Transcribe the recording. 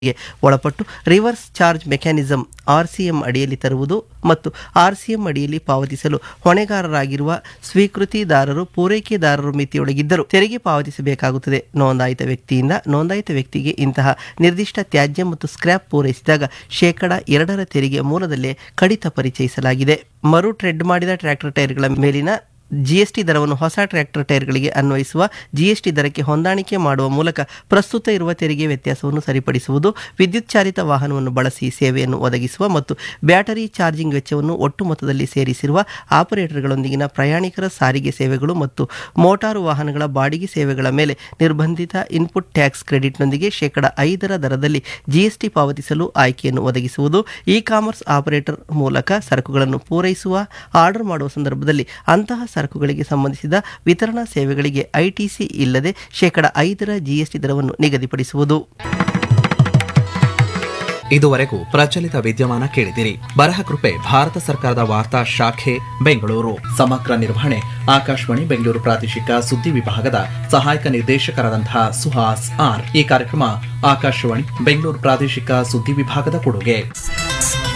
ಗೆ ಒಳಪಟ್ಟು reverse charge mechanism ಆರ್ಸಿಎಂ ಅಡಿಯಲ್ಲಿ ತರುವುದು ಮತ್ತು ಆರ್ಸಿಎಂ ಅಡಿಯಲ್ಲಿ ಪಾವತಿಸಲು ಹೊಣೆಗಾರರಾಗಿರುವ ಸ್ವೀಕೃತಿದಾರರು ಪೂರೈಕೆದಾರರು ಮಿತಿಯೊಳಗಿದ್ದರೂ ತೆರಿಗೆ ಪಾವತಿಸಬೇಕಾಗುತ್ತದೆ ನೋಂದಾಯಿತ ವ್ಯಕ್ತಿಯಿಂದ ನೋಂದಾಯಿತ ವ್ಯಕ್ತಿಗೆ ಇಂತಹ ನಿರ್ದಿಷ್ಟ ತ್ಯಾಜ್ಯ ಮತ್ತು ಸ್ಕ್ರ್ಯಾಪ್ ಪೂರೈಸಿದಾಗ ಶೇಕಡ ಎರಡರ ತೆರಿಗೆ ಮೂಲದಲ್ಲೇ ಕಡಿತ ಪರಿಚಯಿಸಲಾಗಿದೆ ಮರು ಟ್ರೆಡ್ ಮಾಡಿದ ಟ್ರ್ಯಾಕ್ಟರ್ ಟೈರ್ಗಳ ಮೇಲಿನ ಜಿಎಸ್ಟಿ ದರವನ್ನು ಹೊಸ ಟ್ರ್ಯಾಕ್ಟರ್ ಟೈರ್ಗಳಿಗೆ ಅನ್ವಯಿಸುವ ಜಿಎಸ್ಟಿ ದರಕ್ಕೆ ಹೊಂದಾಣಿಕೆ ಮಾಡುವ ಮೂಲಕ ಪ್ರಸ್ತುತ ಇರುವ ತೆರಿಗೆ ವ್ಯತ್ಯಾಸವನ್ನು ಸರಿಪಡಿಸುವುದು ವಿದ್ಯುತ್ ಚಾಲಿತ ವಾಹನವನ್ನು ಬಳಸಿ ಸೇವೆಯನ್ನು ಒದಗಿಸುವ ಮತ್ತು ಬ್ಯಾಟರಿ ಚಾರ್ಜಿಂಗ್ ವೆಚ್ಚವನ್ನು ಒಟ್ಟು ಮೊತ್ತದಲ್ಲಿ ಸೇರಿಸಿರುವ ಆಪರೇಟರ್ಗಳೊಂದಿಗಿನ ಪ್ರಯಾಣಿಕರ ಸಾರಿಗೆ ಸೇವೆಗಳು ಮತ್ತು ಮೋಟಾರು ವಾಹನಗಳ ಬಾಡಿಗೆ ಸೇವೆಗಳ ಮೇಲೆ ನಿರ್ಬಂಧಿತ ಇನ್ಪುಟ್ ಟ್ಯಾಕ್ಸ್ ಕ್ರೆಡಿಟ್ನೊಂದಿಗೆ ಶೇಕಡ ಐದರ ದರದಲ್ಲಿ ಜಿಎಸ್ಟಿ ಪಾವತಿಸಲು ಆಯ್ಕೆಯನ್ನು ಒದಗಿಸುವುದು ಇ ಕಾಮರ್ಸ್ ಆಪರೇಟರ್ ಮೂಲಕ ಸರಕುಗಳನ್ನು ಪೂರೈಸುವ ಆರ್ಡರ್ ಮಾಡುವ ಸಂದರ್ಭದಲ್ಲಿ ಅಂತಹ ಸರಕುಗಳಿಗೆ ಸಂಬಂಧಿಸಿದ ವಿತರಣಾ ಸೇವೆಗಳಿಗೆ ಐಟಿಸಿ ಇಲ್ಲದೆ ಶೇಕಡ ಐದರ ಜಿಎಸ್ಟಿ ದರವನ್ನು ನಿಗದಿಪಡಿಸುವುದು ಇದುವರೆಗೂ ಪ್ರಚಲಿತ ವಿದ್ಯಮಾನ ಕೇಳಿದಿರಿ ಬರಹ ಕೃಪೆ ಭಾರತ ಸರ್ಕಾರದ ವಾರ್ತಾ ಶಾಖೆ ಬೆಂಗಳೂರು ಸಮಗ್ರ ನಿರ್ವಹಣೆ ಆಕಾಶವಾಣಿ ಬೆಂಗಳೂರು ಪ್ರಾದೇಶಿಕ ಸುದ್ದಿ ವಿಭಾಗದ ಸಹಾಯಕ ನಿರ್ದೇಶಕರಾದಂತಹ ಸುಹಾಸ್ ಆರ್ ಈ ಕಾರ್ಯಕ್ರಮ ಆಕಾಶವಾಣಿ ಬೆಂಗಳೂರು ಪ್ರಾದೇಶಿಕ ಸುದ್ದಿ ವಿಭಾಗದ ಕೊಡುಗೆ